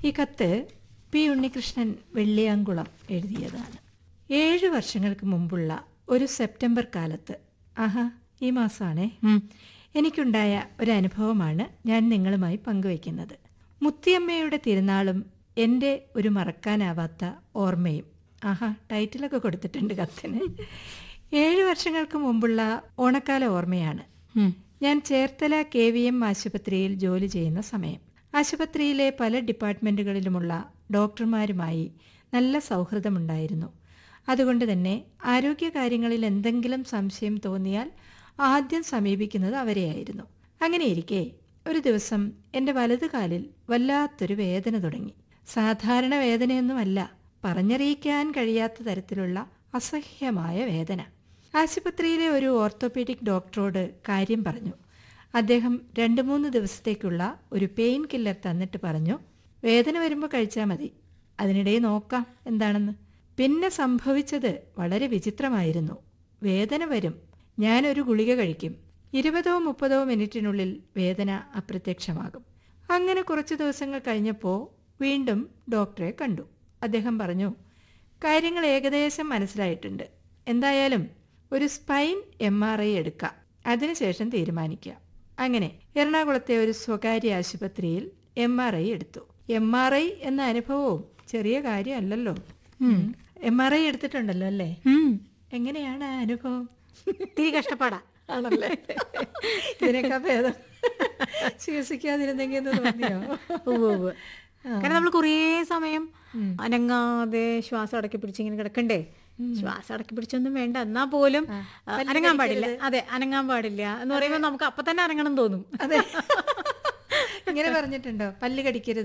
ഈ കത്ത് പി ഉണ്ണികൃഷ്ണൻ വെള്ളിയാങ്കുളം എഴുതിയതാണ് ഏഴ് വർഷങ്ങൾക്ക് മുമ്പുള്ള ഒരു സെപ്റ്റംബർ കാലത്ത് ആഹാ ഈ മാസമാണേ എനിക്കുണ്ടായ ഒരു അനുഭവമാണ് ഞാൻ നിങ്ങളുമായി പങ്കുവയ്ക്കുന്നത് മുത്തിയമ്മയുടെ തിരുനാളും എൻ്റെ ഒരു മറക്കാനാവാത്ത ഓർമ്മയും ആഹാ ടൈറ്റിലൊക്കെ കൊടുത്തിട്ടുണ്ട് കത്തിന് ഏഴ് വർഷങ്ങൾക്ക് മുമ്പുള്ള ഓണക്കാല ഓർമ്മയാണ് ഞാൻ ചേർത്തല കെ വി എം ആശുപത്രിയിൽ ജോലി ചെയ്യുന്ന സമയം ആശുപത്രിയിലെ പല ഡിപ്പാർട്ട്മെൻറ്റുകളിലുമുള്ള ഡോക്ടർമാരുമായി നല്ല സൗഹൃദമുണ്ടായിരുന്നു അതുകൊണ്ട് തന്നെ ആരോഗ്യകാര്യങ്ങളിൽ എന്തെങ്കിലും സംശയം തോന്നിയാൽ ആദ്യം സമീപിക്കുന്നത് അവരെയായിരുന്നു അങ്ങനെയിരിക്കെ ഒരു ദിവസം എൻ്റെ വലതുകാലിൽ വല്ലാത്തൊരു വേദന തുടങ്ങി സാധാരണ വേദനയൊന്നുമല്ല പറഞ്ഞറിയിക്കാൻ കഴിയാത്ത തരത്തിലുള്ള അസഹ്യമായ വേദന ആശുപത്രിയിലെ ഒരു ഓർത്തോപീഡിക് ഡോക്ടറോട് കാര്യം പറഞ്ഞു അദ്ദേഹം രണ്ട് മൂന്ന് ദിവസത്തേക്കുള്ള ഒരു പെയിൻ കില്ലർ തന്നിട്ട് പറഞ്ഞു വേദന വരുമ്പോൾ കഴിച്ചാൽ മതി അതിനിടെ നോക്കാം എന്താണെന്ന് പിന്നെ സംഭവിച്ചത് വളരെ വിചിത്രമായിരുന്നു വേദന വരും ഞാനൊരു ഗുളിക കഴിക്കും ഇരുപതോ മുപ്പതോ മിനിറ്റിനുള്ളിൽ വേദന അപ്രത്യക്ഷമാകും അങ്ങനെ കുറച്ച് ദിവസങ്ങൾ കഴിഞ്ഞപ്പോൾ വീണ്ടും ഡോക്ടറെ കണ്ടു അദ്ദേഹം പറഞ്ഞു കാര്യങ്ങൾ ഏകദേശം മനസ്സിലായിട്ടുണ്ട് എന്തായാലും ഒരു സ്പൈൻ എം ആർ ഐ എടുക്കാം അതിനുശേഷം തീരുമാനിക്കാം അങ്ങനെ എറണാകുളത്തെ ഒരു സ്വകാര്യ ആശുപത്രിയിൽ എം ആർ ഐ എടുത്തു എം ആർ ഐ എന്ന അനുഭവവും ചെറിയ കാര്യമല്ലല്ലോ എം ആർ ഐ എടുത്തിട്ടുണ്ടല്ലോ അല്ലേ എങ്ങനെയാണ് ആ അനുഭവം തീ കഷ്ടപ്പാടാ ആണല്ലേ ഇതിനൊക്കെ ഭേദം ചികിത്സിക്കാതിരുന്നെങ്കിൽ എന്ന് തോന്നിയോ ഉവ്വ് ഉവ്വ്. കാരണം നമ്മൾ കുറേ സമയം അനങ്ങാതെ ശ്വാസം അടക്കി പിടിച്ച് ഇങ്ങനെ കിടക്കണ്ടേ ശ്വാസം അടക്കി പിടിച്ചൊന്നും വേണ്ട എന്നാ പോലും ആ, അനങ്ങാൻ പാടില്ല അതെ അനങ്ങാൻ പാടില്ല എന്ന് പറയുമ്പോൾ നമുക്ക് അപ്പൊ തന്നെ അനങ്ങണം തോന്നും അതെ ഇങ്ങനെ പറഞ്ഞിട്ടുണ്ടോ പല്ല് കടിക്കരുത്